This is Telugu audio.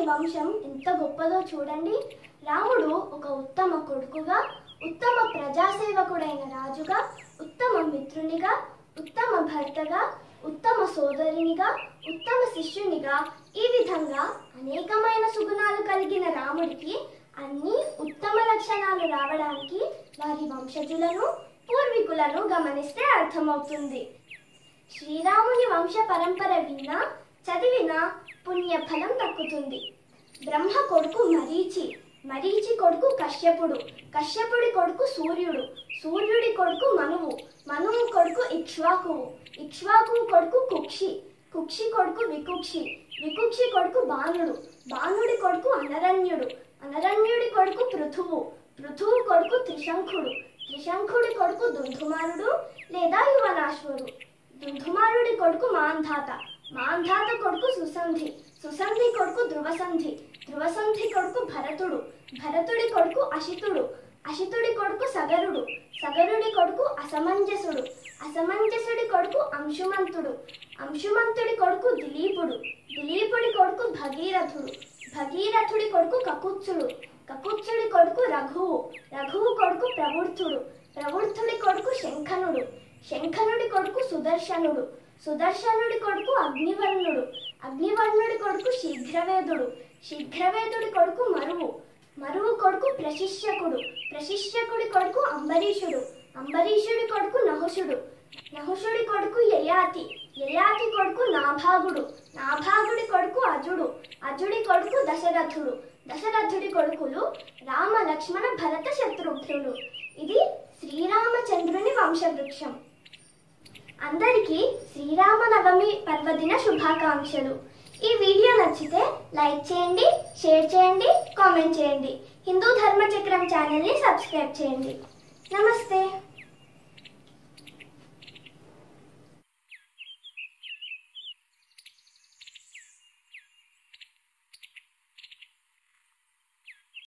వంశం ఎంత గొప్పదో చూడండి రాముడు ఒక ఉత్తమ కొడుకుగా ఉత్తమ ప్రజాసేవకుడైన రాజుగా ఉత్తమ మిత్రునిగా ఉత్తమ భర్తగా ఉత్తమ సోదరునిగా ఉత్తమ శిష్యునిగా ఈ విధంగా అనేకమైన సుగుణాలు కలిగిన రాముడికి అన్ని ఉత్తమ లక్షణాలు రావడానికి వారి వంశజులను పూర్వీకులను గమనిస్తే అర్థమవుతుంది శ్రీరాముని వంశ పరంపర విన్నా చదివినా పుణ్యఫలం దక్కుతుంది బ్రహ్మ కొడుకు మరీచి మరీచి కొడుకు కశ్యపుడు కశ్యపుడి కొడుకు సూర్యుడు సూర్యుడి కొడుకు మనువు మనువు కొడుకు ఇక్ష్వాకువు ఇక్ష్వాకువు కొడుకు కుక్షి కుక్షి కొడుకు వికుక్షి వికుక్షి కొడుకు బాణుడు బాణుడి కొడుకు అనరణ్యుడు అనరణ్యుడి కొడుకు పృథువు పృథువు కొడుకు త్రిశంఖుడు త్రిశంఖుడి కొడుకు దుంధుమారుడు లేదా యువనాశ్వరు దుంధుమారుడి కొడుకు మాంధాత మాంధాత కొడుకు సుసంధి సుసంధి కొడుకు ధ్రువసంధి ధ్రువసంధి కొడుకు భరతుడు భరతుడి కొడుకు అశితుడు అశితుడి కొడుకు సగరుడు సగరుడి కొడుకు అసమంజసుడు అసమంజసుడి కొడుకు అంశుమంతుడు అంశుమంతుడి కొడుకు దిలీపుడు దిలీపుడి కొడుకు భగీరథుడు భగీరథుడి కొడుకు కకుత్సుడు కకుత్సుడి కొడుకు రఘువు రఘువు కొడుకు ప్రవృత్తుడు ప్రవృత్తుడి కొడుకు శంఖనుడు శంఖనుడి కొడుకు సుదర్శనుడు సుదర్శనుడి కొడుకు అగ్నివర్ణుడు అగ్నివర్ణుడి కొడుకు శీఘ్రవేదుడు శీఘ్రవేదుడి కొడుకు మరువు మరువు కొడుకు ప్రశిష్యకుడు ప్రశిష్యకుడి కొడుకు అంబరీషుడు అంబరీషుడి కొడుకు నహుషుడు నహుషుడి కొడుకు యయాతి యయాతి కొడుకు నాభాగుడు నాభాగుడి కొడుకు అజుడు అజుడి కొడుకు దశరథుడు దశరథుడి కొడుకులు రామ లక్ష్మణ భరత శత్రుఘ్నుడు ఇది శ్రీరామచంద్రుని వంశవృక్షం అందరికీ శ్రీరామనవమి పర్వదిన శుభాకాంక్షలు ఈ వీడియో నచ్చితే లైక్ చేయండి షేర్ చేయండి కామెంట్ చేయండి హిందూ ధర్మ చక్రం ఛానల్ని సబ్స్క్రైబ్ చేయండి నమస్తే